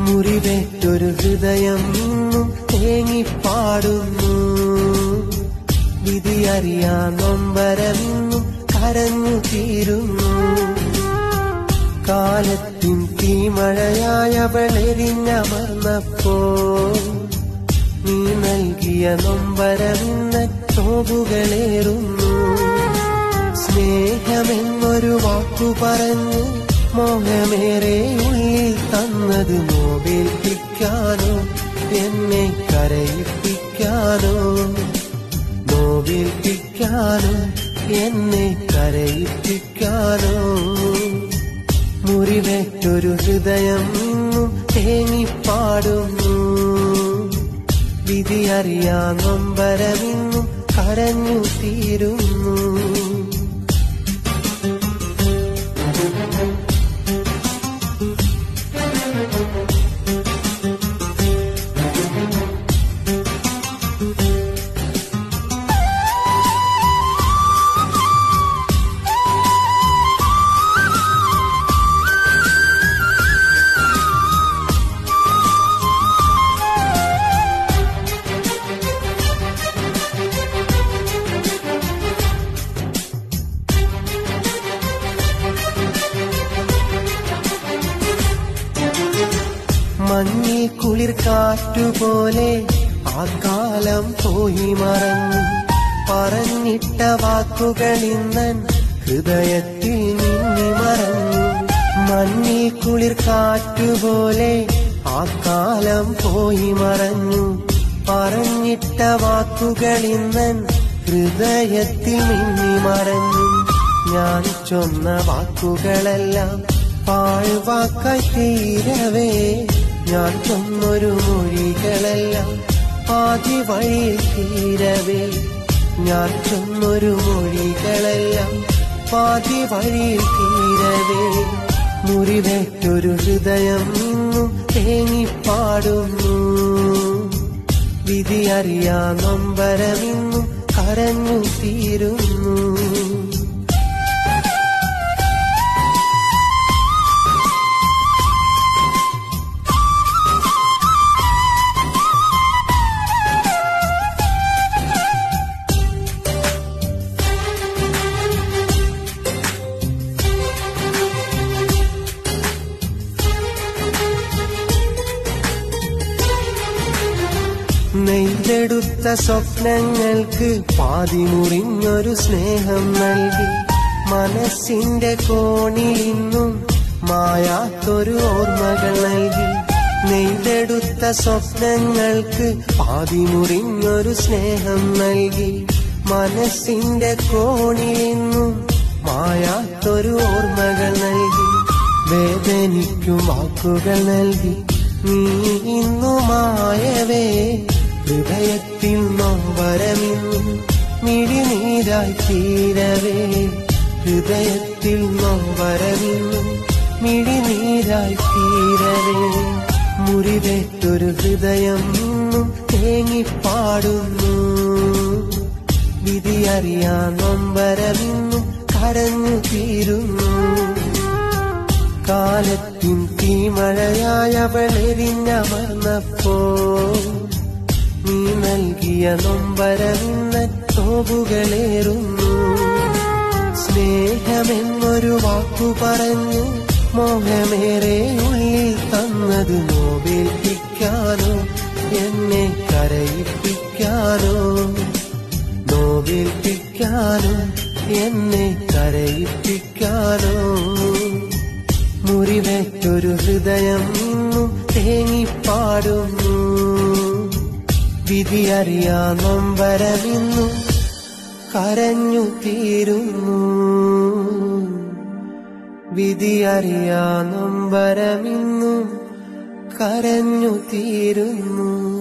മുറിവേറ്റൊരു ഹൃദയം ഇന്നും തേങ്ങിപ്പാടുന്നു വിധിയറിയാൻ നൊമ്പരമിന്നും കരഞ്ഞു തീരുന്നു കാലത്തിൻ തീമഴയായവളെരിഞ്ഞമർന്നപ്പോ നീ നൽകിയ നൊമ്പരമിന്ന നോവുകളേറുന്നു സ്നേഹമെന്നൊരു വാക്കു പറഞ്ഞ് മോഹമേറെ ഉള്ളിൽ തന്നത് നോവേൽപ്പിക്കാനോ എന്നെ കരയിപ്പിക്കാനോ നോവേൽപ്പിക്കാനോ എന്നെ കരയിപ്പിക്കാനോ മുറിവേറ്റൊരു ഹൃദയം ഇന്നും തേങ്ങിപ്പാടുന്നു വിധിയറിയാ നൊമ്പരമിന്നും കരഞ്ഞു തീരുന്നു മഞ്ഞിൽ കുളിർ കാറ്റുപോലെ ആ കാലം പോയി മറന്നു പറഞ്ഞിട്ട വാക്കുകൾ ഇന്നൻ ഹൃദയത്തിൽ നിന്നി മറന്നു മഞ്ഞിൽ കുളിർ കാറ്റുപോലെ ആ കാലം പോയി മറഞ്ഞു പറഞ്ഞിട്ട വാക്കുകൾ ഇന്നൻ ഹൃദയത്തിൽ നിന്നി മറഞ്ഞു ഞാൻ ചൊന്ന വാക്കുകളെല്ലാം പാഴ്വാക്കായി തീരവേ ഞാൻ ചൊന്നൊരു മൊഴികളെല്ലാം ആദ്യ വഴിയിൽ തീരവേ ഞാൻ ചൊന്നൊരു മൊഴികളെല്ലാം പാതി വഴിയിൽ തീരവേ മുറിവേറ്റൊരു ഹൃദയം ഇന്നും തേങ്ങിപ്പാടുന്നു വിധിയറിയാ നൊമ്പരമിന്നും കരഞ്ഞു തീരുന്നു നെയ്തെടുത്ത സ്വപ്നങ്ങൾക്ക് പാതി മുറിഞ്ഞൊരു സ്നേഹം നൽകി മനസ്സിന്റെ കോണിൽ ഇന്നും മായാത്തൊരു ഓർമ്മകൾ നൽകി നെയ്തെടുത്ത സ്വപ്നങ്ങൾക്ക് പാതി മുറിഞ്ഞൊരു സ്നേഹം നൽകി മനസ്സിന്റെ കോണിൽ ഇന്നും മായാത്തൊരു ഓർമ്മകൾ നൽകി വേദനിക്കും വാക്കുകൾ നൽകി നീ ഇന്നുമായവേ ഹൃദയത്തിൽ നോവരമിന്നും മിഴിനീരായി തീരവേ ഹൃദയത്തിൽ നോവരമിന്നും മിഴിനീരായി തീരവേ മുറിവേറ്റൊരു ഹൃദയം ഇന്നും തേങ്ങിപ്പാടുന്നു വിധിയറിയാ നൊമ്പരമിന്നും കരഞ്ഞു തീരുന്നു കാലത്തിൻ തീമഴയായവളെരിഞ്ഞമർന്നപ്പോ നീ നൽകിയ നൊമ്പരമിന്ന നോവുകളേറുന്നു സ്നേഹമെന്നൊരു വാക്കു പറഞ്ഞ് മോഹമേറെ ഉള്ളിൽ തന്നത് നോവേൽപ്പിക്കാനോ എന്നെ കരയിപ്പിക്കാനോ നോവേൽപ്പിക്കാനോ എന്നെ കരയിപ്പിക്കാനോ മുറിവേറ്റൊരു ഹൃദയം ഇന്നും തേങ്ങിപ്പാടുന്നു വിധിയറിയാ നൊമ്പരമിന്നു കരഞ്ഞു തീരുന്നു വിധിയറിയാ നൊമ്പരമിന്നു കരഞ്ഞു തീരുന്നു